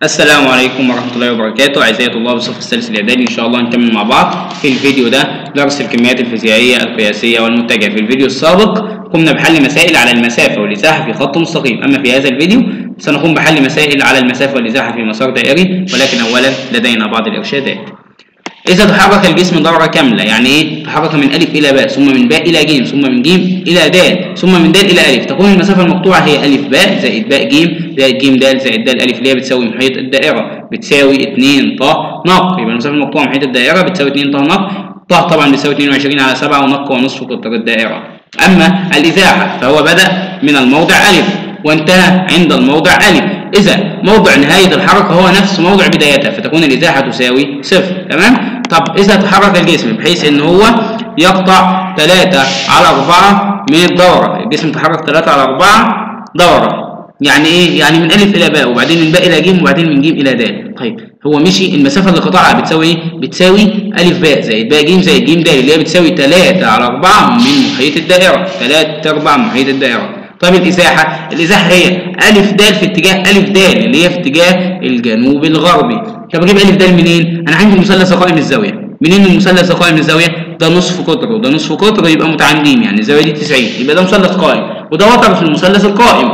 السلام عليكم ورحمة الله وبركاته أعزائي طلاب الصف الثالث الإعدادي إن شاء الله نكمل مع بعض في الفيديو ده درس الكميات الفيزيائية القياسية والمتجهة في الفيديو السابق قمنا بحل مسائل على المسافة والإزاحة في خط مستقيم أما في هذا الفيديو سنقوم بحل مسائل على المسافة والإزاحة في مسار دائري ولكن أولا لدينا بعض الإرشادات إذا تحرك الجسم دورة كاملة يعني إيه؟ تحرك من ألف إلى باء ثم من باء إلى ج ثم من ج إلى د ثم من د إلى ألف تكون المسافة المقطوعة هي ألف باء زائد باء ج زائد ج د زائد د ألف اللي هي بتساوي محيط الدائرة بتساوي 2 ط نق يبقى المسافة المقطوعة محيط الدائرة بتساوي 2 ط نق ط طبعا بتساوي 22 على 7 ونق ونصف قطر الدائرة أما الإزاحة فهو بدأ من الموضع ألف وانتهى عند الموضع ألف إذا موضع نهاية الحركة هو نفس موضع بدايتها فتكون الإزاحة تساوي صفر تمام؟ طب إذا تحرك الجسم بحيث إن هو يقطع 3 على 4 من الدورة الجسم تحرك 3 على 4 دورة يعني إيه؟ يعني من ألف إلى باء وبعدين من باء إلى ج وبعدين من ج إلى د طيب هو مشي المسافة اللي قطعها بتساوي إيه؟ بتساوي ألف باء زائد باء ج زائد ج د اللي هي بتساوي 3 على 4 من محيط الدائرة 3 أرباع محيط الدائرة طيب الإزاحة الإزاحة هي ألف د في اتجاه ألف د اللي هي في اتجاه الجنوب الغربي طب أجيب ألف د منين؟ أنا عندي المثلث قائم الزاوية منين المثلث قائم الزاوية؟ ده نصف قطر وده نصف قطر يبقى متعامدين يعني الزاوية دي 90 يبقى ده مثلث قائم وده وتر في المثلث القائم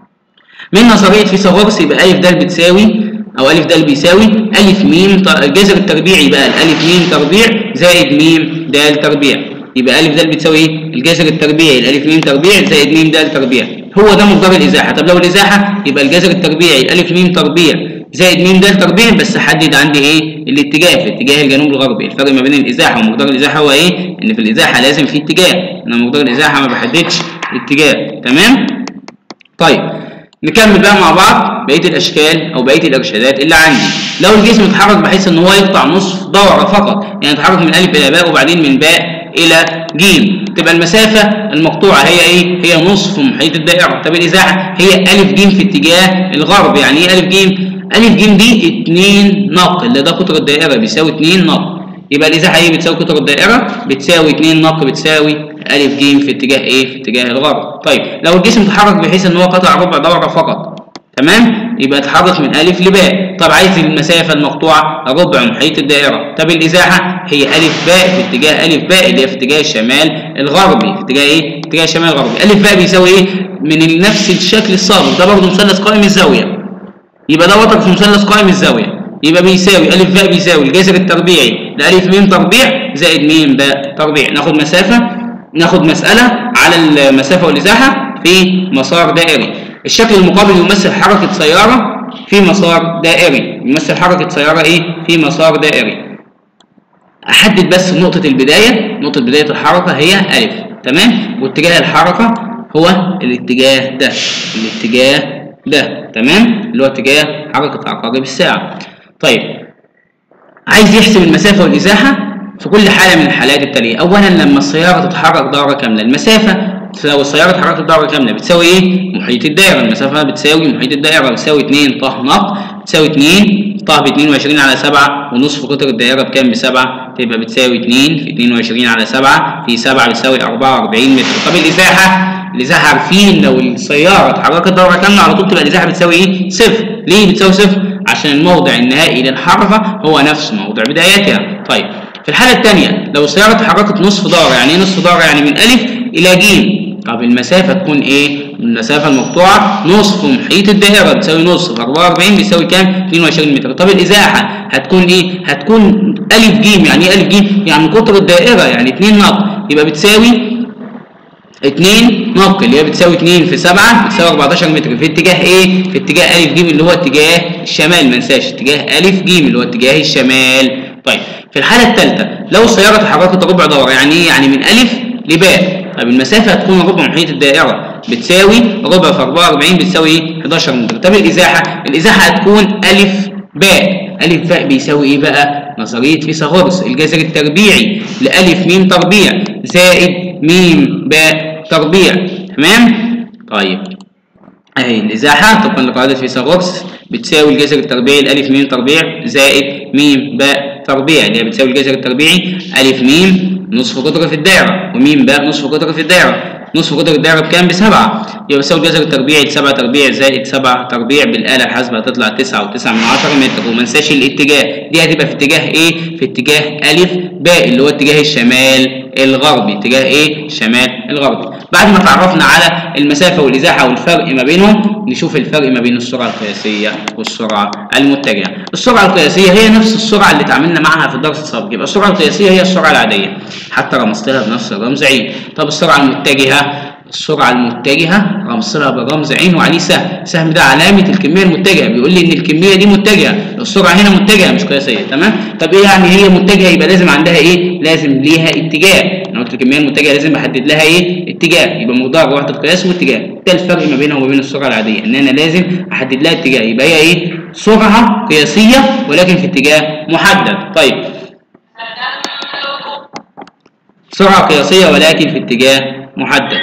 من نظرية فيثاغورس يبقى ألف د بتساوي أو ألف د بيساوي ألف م الجذر التربيعي بقى الألف م تربيع زائد م د تربيع يبقى ألف د بتساوي إيه؟ الجذر التربيعي الألف م تربيع زائد م د تربيع هو ده مقدار الإزاحة طب لو الإزاحة يبقى الجذر التربيعي الألف م تربيع زائد م د تربيع بس حدد عندي إيه الاتجاه في اتجاه الجنوب الغربي الفرق ما بين الإزاحة ومقدار الإزاحة هو إيه إن في الإزاحة لازم في اتجاه إنما مقدار الإزاحة ما بحددش اتجاه تمام طيب نكمل بقى مع بعض بقيه الاشكال او بقيه الارشادات اللي عندي لو الجسم اتحرك بحيث ان هو يقطع نصف دوره فقط يعني اتحرك من الف الى باء وبعدين من باء الى ج تبقى المسافه المقطوعه هي ايه هي نصف محيط الدائره طب الازاحه هي الف ج في اتجاه الغرب يعني ايه الف ج الف ج دي 2 نق اللي ده قطر الدائره بيساوي 2 نق يبقى الازاحه ايه بتساوي قطر الدائره بتساوي 2 نق بتساوي ألف ج في اتجاه إيه؟ في اتجاه الغرب. طيب لو الجسم اتحرك بحيث إن هو قطع ربع دورة فقط تمام؟ يبقى اتحرك من ألف لباء. طب عايز المسافة المقطوعة ربع محيط الدائرة. طب الإزاحة هي ألف باء في اتجاه ألف باء اللي هي في اتجاه الشمال الغربي، في اتجاه إيه؟ اتجاه الشمال الغربي. ألف باء بيساوي إيه؟ من نفس الشكل السابق، ده برضه مثلث قائم الزاوية. يبقى ده وتر في مثلث قائم الزاوية. يبقى بيساوي ألف باء بيساوي الجذر التربيعي لألف م تربيع زائد م باء تربيع. ناخد مسافة ناخد مسألة على المسافة والإزاحة في مسار دائري الشكل المقابل يمثل حركة سيارة في مسار دائري يمثل حركة سيارة إيه؟ في مسار دائري أحدد بس نقطة البداية نقطة بداية الحركة هي ألف تمام واتجاه الحركة هو الاتجاه ده الاتجاه ده تمام اللي هو اتجاه حركة عقارب الساعة طيب عايز يحسب المسافة والإزاحة في كل حالة من الحالات التالية أولا لما السيارة تتحرك دورة كاملة المسافة لو السيارة اتحركت دورة كاملة بتساوي إيه؟ محيط الدائرة المسافة بتساوي محيط الدائرة بتساوي 2 ط نق بتساوي 2 ط ب 22 على 7 ونصف قطر الدائرة بكام ب 7 تبقى بتساوي 2 في 22 على 7 في 7 بتساوي 44 متر طب الإزاحة الإزاحة عارفين لو السيارة اتحركت دورة كاملة على طول تبقى الإزاحة بتساوي إيه؟ صفر ليه بتساوي صفر؟ عشان الموضع النهائي للحركة هو نفس موضع بدايتها طيب في الحالة الثانية لو السيارة اتحركت نصف دورة يعني ايه نصف دورة يعني من ألف إلى ج طب المسافة تكون إيه؟ المسافة المقطوعة نصف محيط الدائرة بتساوي نصف 44 بيساوي كام؟ 22 متر طب الإزاحة هتكون إيه؟ هتكون ألف ج يعني إيه ألف ج؟ يعني قطر الدائرة يعني 2 نق يبقى بتساوي 2 نق اللي هي بتساوي 2 في 7 بتساوي 14 متر في اتجاه ايه؟ في اتجاه أ ج اللي هو اتجاه الشمال ما ننساش اتجاه أ ج اللي هو اتجاه الشمال طيب في الحالة الثالثة لو السيارة اتحركت ربع دورة يعني ايه؟ يعني من ألف لباء طيب المسافة هتكون ربع محيط الدائرة بتساوي ربع في 44 بتساوي ايه؟ 11 متر طب الإزاحة الإزاحة هتكون ألف باء ألف باء بيساوي ايه بقى؟ نظرية فيثاغورس الجذر التربيعي لألف م تربيع زائد م باء تربيع تمام؟ طيب اهي الإزاحة طبقا لقاعدة فيثاغورس بتساوي الجذر التربيعي لألف م تربيع زائد م باء تربيع اللي هي بتساوي الجذر التربيعي ألف م نصف قطر في الدائرة وم باء نصف قطر في الدائرة نصف قطر الدائرة بكام؟ بسبعة يبقى بيساوي الجذر التربيعي لسبعة تربيع زائد سبعة تربيع بالآلة الحاسبة هتطلع تسعة وتسعة من عشرة متر وما ننساش الاتجاه دي هتبقى في اتجاه ايه؟ في اتجاه ألف باء اللي هو اتجاه الشمال الغربي اتجاه ايه؟ الشمال الغربي بعد ما تعرفنا على المسافة والإزاحة والفرق ما بينهم نشوف الفرق ما بين السرعة القياسية والسرعة المتجهة السرعة القياسية هي نفس السرعة اللي تعاملنا معها في الدرس السابق يبقى السرعة القياسية هي السرعة العادية حتى رمزت لها بنفس الرمز عين طب السرعة المتجهة السرعة المتجهة رمزت لها برمز عين وعليه سهم سهم ده علامة الكمية المتجهة بيقول لي إن الكمية دي متجهة السرعة هنا متجهة مش قياسية تمام طب إيه يعني هي متجهة يبقى لازم عندها إيه لازم ليها اتجاه انا قلت الكميه المتجهه لازم احدد لها ايه اتجاه يبقى مقدار وحده قياس واتجاه ده الفرق ما بينها وما بين السرعه العاديه ان انا لازم احدد لها اتجاه يبقى هي ايه سرعه قياسيه ولكن في اتجاه محدد طيب سرعه قياسيه ولكن في اتجاه محدد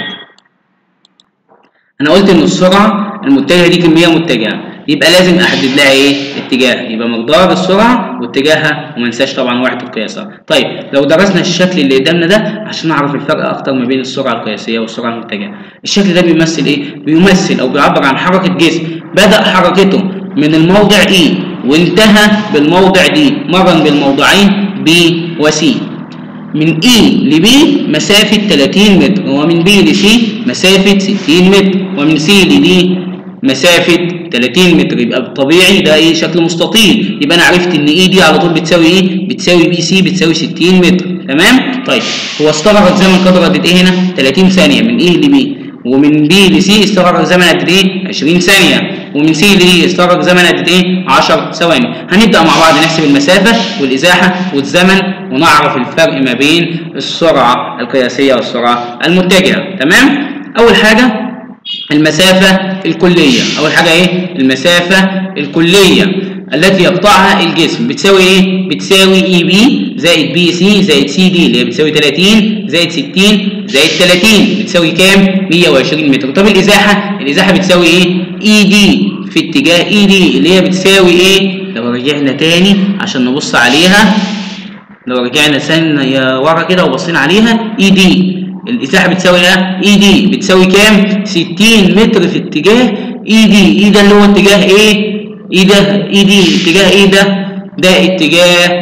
انا قلت ان السرعه المتجهه دي كميه متجهه يبقى لازم احدد لها ايه اتجاه يبقى مقدار السرعه واتجاهها وما ننساش طبعا وحده قياسها طيب لو درسنا الشكل اللي قدامنا ده عشان نعرف الفرق اكتر ما بين السرعه القياسيه والسرعه المتجهه الشكل ده بيمثل ايه بيمثل او بيعبر عن حركه جسم بدا حركته من الموضع E وانتهى بالموضع D مرا بالموضعين B و C من E ل B مسافة 30 متر ومن B ل C مسافة 60 متر ومن C ل D مسافة 30 متر يبقى بالطبيعي ده ايه شكل مستطيل يبقى انا عرفت ان اي دي على طول بتساوي ايه بتساوي بي سي بتساوي 60 متر تمام طيب هو استغرق زمن قدر قد ايه هنا 30 ثانية من ايه لبي ومن بي لسي استغرق زمن قد ايه 20 ثانية ومن سي لدي استغرق زمن قد ايه 10 ثواني هنبدأ مع بعض نحسب المسافة والإزاحة والزمن ونعرف الفرق ما بين السرعة القياسية والسرعة المتجهة تمام أول حاجة المسافة الكلية أول حاجة إيه؟ المسافة الكلية التي يقطعها الجسم بتساوي إيه؟ بتساوي إي بي زائد بي سي زائد سي دي اللي هي بتساوي 30 زائد 60 زائد 30 بتساوي كام؟ 120 متر طب الإزاحة؟ الإزاحة بتساوي إيه؟ إي دي في اتجاه إي دي اللي هي بتساوي إيه؟ لو رجعنا تاني عشان نبص عليها لو رجعنا سنة ورا كده وبصينا عليها إي دي الإزاحة بتساوي ايه؟ اي دي بتساوي كام؟ 60 متر في اتجاه اي دي، اي ده اللي هو اتجاه ايه؟ اي ده اي دي اتجاه ايه ده؟ ده اتجاه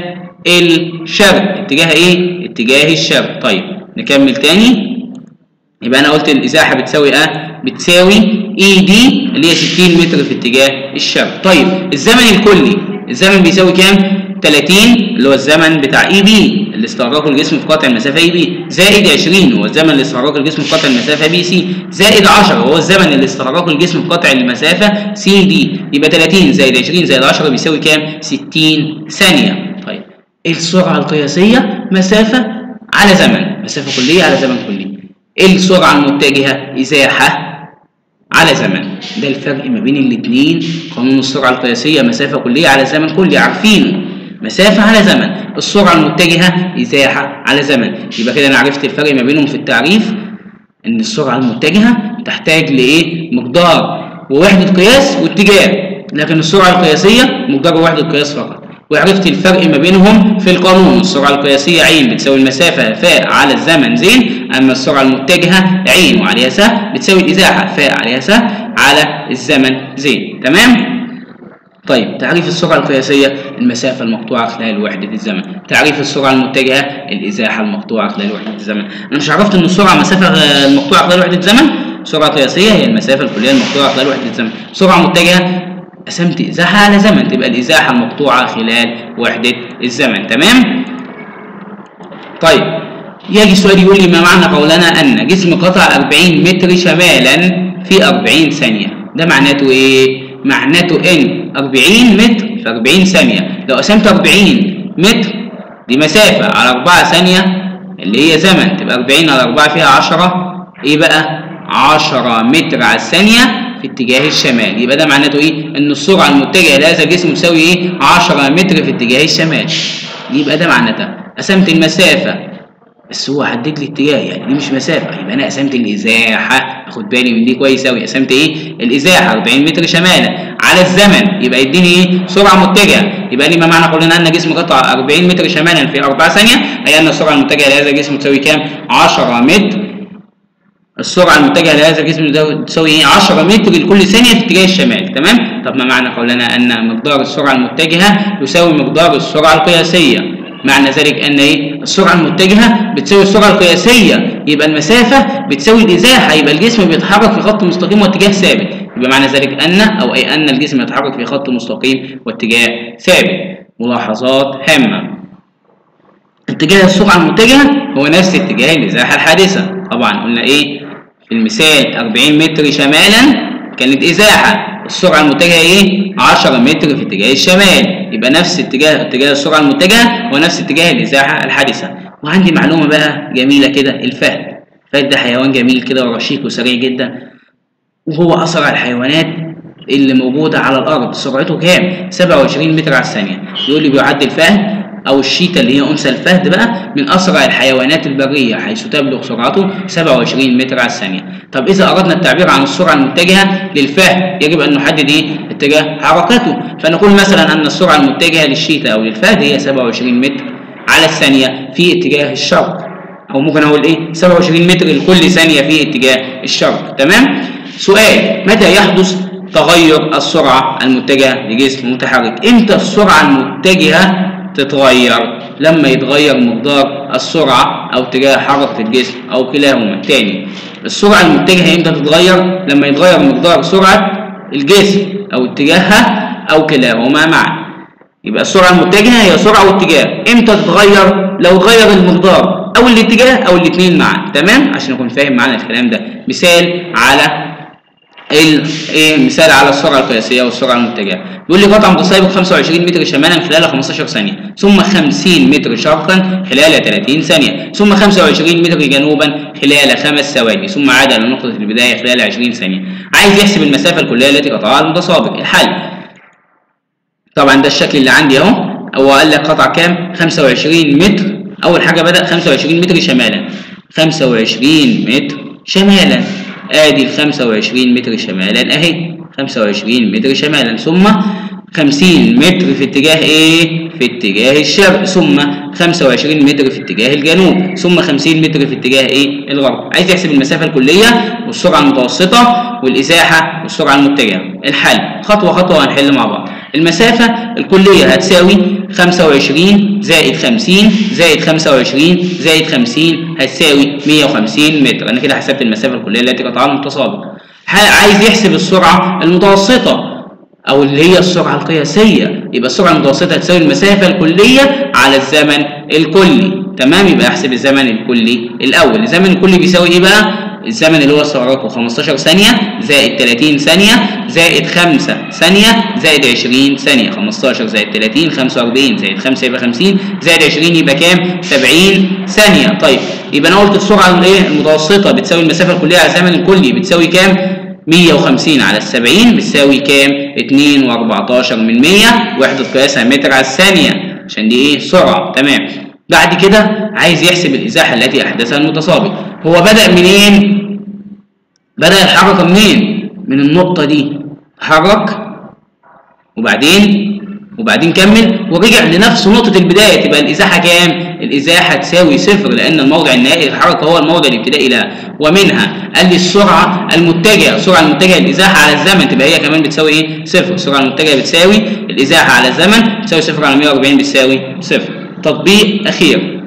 الشرق، اتجاه ايه؟ اتجاه الشرق، طيب نكمل تاني يبقى انا قلت الإزاحة بتساوي ايه؟ بتساوي اي دي اللي هي 60 متر في اتجاه الشرق، طيب الزمن الكلي الزمن بيساوي كام؟ 30 اللي هو الزمن بتاع اي بي اللي استغرقه الجسم في قطع المسافه اي بي زائد 20 هو الزمن اللي استغرقه الجسم في قطع المسافه بي سي زائد 10 هو الزمن اللي استغرقه الجسم في قطع المسافه سي دي يبقى 30 زائد 20 زائد 10 بيساوي كام 60 ثانيه طيب السرعه القياسيه مسافه على زمن مسافه كليه على زمن كلي السرعه المتجهه ازاحه على زمن ده الفرق ما بين الاثنين قانون السرعه القياسيه مسافه كليه على زمن كلي عارفينه مسافة على زمن السرعة المتجهة إزاحة على زمن يبقى كده أنا عرفت الفرق ما بينهم في التعريف إن السرعة المتجهة تحتاج لإيه مقدار ووحدة قياس واتجاه لكن السرعة القياسية مقدار ووحدة قياس فقط وعرفت الفرق ما بينهم في القانون السرعة القياسية عين بتساوي المسافة فاء على الزمن زين أما السرعة المتجهة عين وعليها س بتساوي الإزاحة فاء عليها س على الزمن زين تمام؟ طيب تعريف السرعة القياسية المسافة المقطوعة خلال وحدة الزمن تعريف السرعة المتجهة الإزاحة المقطوعة خلال وحدة الزمن أنا مش عرفت إن السرعة مسافة المقطوعة خلال وحدة الزمن سرعة قياسية هي المسافة الكلية المقطوعة خلال وحدة الزمن سرعة متجهة قسمت إزاحة على زمن تبقى الإزاحة المقطوعة خلال وحدة الزمن تمام طيب يجي السؤال يقول لي ما معنى قولنا أن جسم قطع 40 متر شمالا في 40 ثانية ده معناته إيه؟ معناته ان 40 متر في 40 ثانية لو قسمت 40 متر دي مسافة على 4 ثانية اللي هي زمن تبقى 40 على 4 فيها 10 ايه بقى 10 متر على الثانية في اتجاه الشمال يبقى ده معناته ايه ان السرعة المتجهة لهذا الجسم تساوي ايه 10 متر في اتجاه الشمال يبقى ده معناتها قسمت المسافة بس هو حدد لي اتجاه يعني دي مش مسافه يبقى انا قسمت الازاحه اخد بالي من دي كويس قوي قسمت ايه الازاحه 40 متر شمالا على الزمن يبقى يديني ايه سرعه متجهه يبقى لي ما معنى قلنا ان جسم قطع 40 متر شمالا في 4 ثانيه اي ان السرعه المتجهه لهذا الجسم تساوي كام 10 متر السرعة المتجهة لهذا الجسم تساوي ايه 10 متر لكل ثانية في اتجاه الشمال تمام طب ما معنى قولنا ان مقدار السرعة المتجهة يساوي مقدار السرعة القياسية معنى ذلك ان ايه السرعة المتجهة بتساوي السرعة القياسية يبقى المسافة بتساوي الازاحة يبقى الجسم بيتحرك في خط مستقيم واتجاه ثابت يبقى معنى ذلك ان او اي ان الجسم يتحرك في خط مستقيم واتجاه ثابت ملاحظات هامة اتجاه السرعة المتجهة هو نفس اتجاه الازاحة الحادثة طبعا قلنا ايه في المثال 40 متر شمالا كانت ازاحة السرعة المتجهة ايه 10 متر في اتجاه الشمال يبقى نفس اتجاه اتجاه السرعة المتجهة ونفس اتجاه الازاحة الحادثة وعندي معلومة بقى جميلة كده الفهد الفهد ده حيوان جميل كده ورشيق وسريع جدا وهو اسرع الحيوانات اللي موجودة على الأرض سرعته كام؟ 27 متر على الثانية يقول لي بيعد الفهد أو الشيتا اللي هي أنثى الفهد بقى من أسرع الحيوانات البرية حيث تبلغ سرعته 27 متر على الثانية طب إذا أردنا التعبير عن السرعة المتجهة للفهد يجب أن نحدد إيه؟ اتجاه حركته فنقول مثلا أن السرعة المتجهة للشيتا أو للفهد هي 27 متر على الثانية في اتجاه الشرق أو ممكن أقول إيه؟ 27 متر لكل ثانية في اتجاه الشرق تمام؟ سؤال متى يحدث تغير السرعة المتجهة لجسم متحرك امتى السرعة المتجهة تتغير لما يتغير مقدار السرعة أو اتجاه حركة الجسم أو كلاهما تاني السرعة المتجهة امتى تتغير لما يتغير مقدار سرعة الجسم أو اتجاهها أو كلاهما معا يبقى السرعة المتجهة هي سرعة واتجاه امتى تتغير لو اتغير المقدار أو الاتجاه أو الاثنين معا تمام عشان أكون فاهم معانا الكلام ده مثال على ايه مثال على السرعه القياسيه والسرعه المتجهه بيقول لي قطع متسابق 25 متر شمالا خلال 15 ثانيه ثم 50 متر شرقا خلال 30 ثانيه ثم 25 متر جنوبا خلال 5 ثواني ثم عاد الى نقطه البدايه خلال 20 ثانيه عايز يحسب المسافه الكليه التي قطعها المتسابق الحل طبعا ده الشكل اللي عندي اهو هو قال لك قطع كام 25 متر اول حاجه بدا 25 متر شمالا 25 متر شمالا ادي ال 25 متر شمالا اهي 25 متر شمالا ثم 50 متر في اتجاه ايه في اتجاه الشرق ثم 25 متر في اتجاه الجنوب ثم 50 متر في اتجاه ايه الغرب عايز يحسب المسافه الكليه والسرعه المتوسطه والازاحه والسرعه المتجهه الحل خطوه خطوه هنحل مع بعض المسافه الكليه هتساوي 25 زائد 50 زائد 25 زائد 50 هتساوي 150 متر انا كده حسبت المسافه الكليه التي قطعها المتسابق عايز يحسب السرعه المتوسطه او اللي هي السرعه القياسيه يبقى السرعه المتوسطه هتساوي المسافه الكليه على الزمن الكلي تمام يبقى احسب الزمن الكلي الاول الزمن الكلي بيساوي ايه بقى الزمن اللي هو سرعته 15 ثانيه زائد 30 ثانيه زائد 5 ثانيه زائد 20 ثانيه 15 زائد 30 45 زائد 5 يبقى 50 زائد 20 يبقى كام 70 ثانيه طيب يبقى انا قلت السرعه الايه المتوسطه بتساوي المسافه الكليه على الزمن الكلي بتساوي كام 150 على السبعين بتساوي كام؟ 2 و14 من 100 وحدة قياسها متر على الثانية عشان دي ايه؟ سرعة تمام بعد كده عايز يحسب الإزاحة التي أحدثها المتسابق هو بدأ منين؟ بدأ الحركة منين؟ من النقطة دي حرك وبعدين وبعدين كمل ورجع لنفس نقطة البداية تبقى الإزاحة كام؟ الإزاحة تساوي صفر لأن الموضع النهائي للحركة هو الموضع الابتدائي لها ومنها قال لي السرعة المتجهة السرعة المتجهة الإزاحة على الزمن تبقى هي كمان بتساوي إيه؟ صفر السرعة المتجهة بتساوي الإزاحة على الزمن بتساوي صفر على 140 بتساوي صفر تطبيق أخير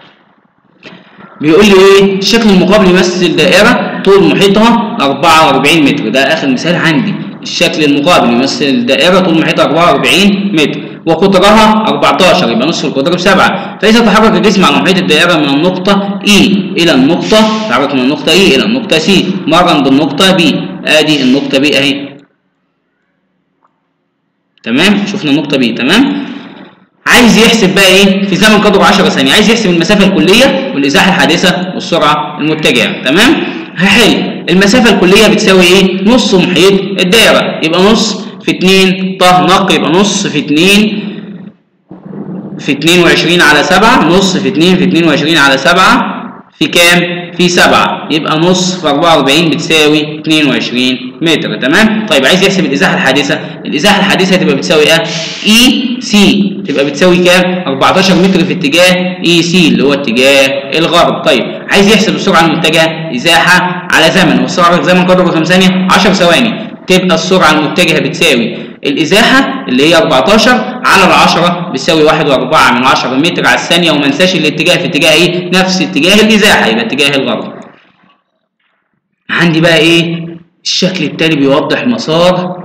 بيقول لي إيه؟ الشكل المقابل يمثل دائرة طول محيطها 44 متر ده آخر مثال عندي الشكل المقابل يمثل دائرة طول محيطها 44 متر وقطرها 14 يبقى نصف القطر بسبعة فإذا تحرك الجسم على محيط الدائرة من النقطة E إلى النقطة تحرك من النقطة E إلى النقطة C مرا بالنقطة B آدي النقطة B أهي تمام شفنا النقطة B تمام عايز يحسب بقى ايه في زمن قدره 10 ثانية عايز يحسب المسافة الكلية والإزاحة الحادثة والسرعة المتجهة تمام هحل المسافة الكلية بتساوي ايه نص محيط الدائرة يبقى نص في 2 ط نق يبقى نص في 2 في 22 على 7 نص في 2 في 22 على 7 في كام؟ في 7 يبقى نص في 44 بتساوي 22 متر تمام؟ طيب عايز يحسب الإزاحة الحادثة الإزاحة الحادثة تبقى بتساوي ايه؟ اي سي تبقى بتساوي كام؟ 14 متر في اتجاه اي سي اللي هو اتجاه الغرب طيب عايز يحسب السرعه المتجهه ازاحه على زمن والسرعه زمن قدره كام ثانيه 10 ثواني تبقى السرعه المتجهه بتساوي الازاحه اللي هي 14 على ال 10 بتساوي 1.4 من 10 متر على الثانيه وما انساش الاتجاه في اتجاه ايه نفس اتجاه الازاحه يبقى اتجاه الغرب عندي بقى ايه الشكل التالي بيوضح مسار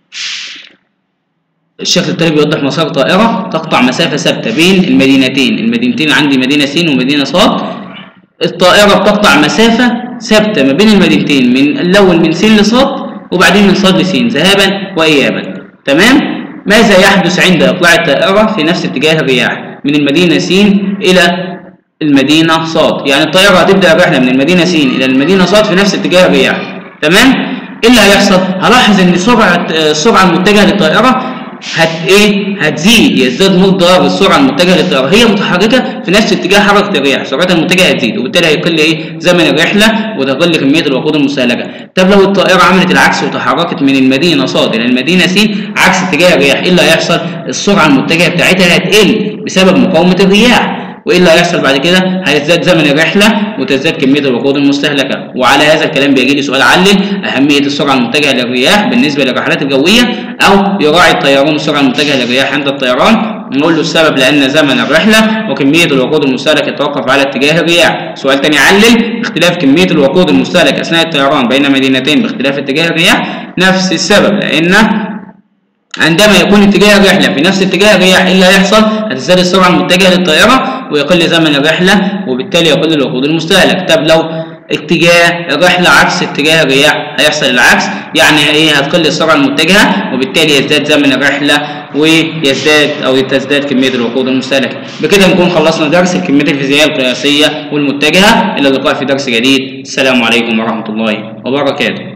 الشكل التالي بيوضح مسار طائرة تقطع مسافة ثابتة بين المدينتين المدينتين عندي مدينة س ومدينة ص الطائرة بتقطع مسافة ثابتة ما بين المدينتين من الأول من س لص وبعدين من ص لس ذهابا وإيابا تمام ماذا يحدث عند إقلاع الطائرة في نفس اتجاه الرياح من المدينة س إلى المدينة ص يعني الطائرة هتبدأ الرحلة من المدينة س إلى المدينة ص في نفس اتجاه الرياح تمام ايه اللي هيحصل هلاحظ ان سرعه السرعه المتجهه للطائره هت ايه هتزيد يزداد مقدار السرعه المتجهه للطائره هي متحركه في نفس اتجاه حركه الرياح سرعتها المتجهه هتزيد وبالتالي هيقل ايه زمن الرحله وتقل كميه الوقود المستهلكه طب لو الطائره عملت العكس وتحركت من المدينه ص الى المدينه س عكس اتجاه الرياح ايه اللي هيحصل السرعه المتجهه بتاعتها هتقل بسبب مقاومه الرياح وايه اللي هيحصل بعد كده هيزداد زمن الرحله وتزداد كميه الوقود المستهلكه وعلى هذا الكلام بيجي لي سؤال علل اهميه السرعه المتجهه للرياح بالنسبه للرحلات الجويه او يراعي الطيران السرعه المتجهه للرياح عند الطيران نقول له السبب لان زمن الرحله وكميه الوقود المستهلك يتوقف على اتجاه الرياح سؤال تاني علل اختلاف كميه الوقود المستهلك اثناء الطيران بين مدينتين باختلاف اتجاه الرياح نفس السبب لان عندما يكون اتجاه الرحلة في نفس اتجاه الرياح ايه اللي هيحصل؟ هتزداد السرعة المتجهة للطائرة ويقل زمن الرحلة وبالتالي يقل الوقود المستهلك، طب لو اتجاه الرحلة عكس اتجاه الرياح هيحصل العكس يعني ايه هتقل السرعة المتجهة وبالتالي يزداد زمن الرحلة ويزداد او تزداد كمية الوقود المستهلكة. بكده نكون خلصنا درس الكميات الفيزيائية القياسية والمتجهة إلى اللقاء في درس جديد، السلام عليكم ورحمة الله وبركاته.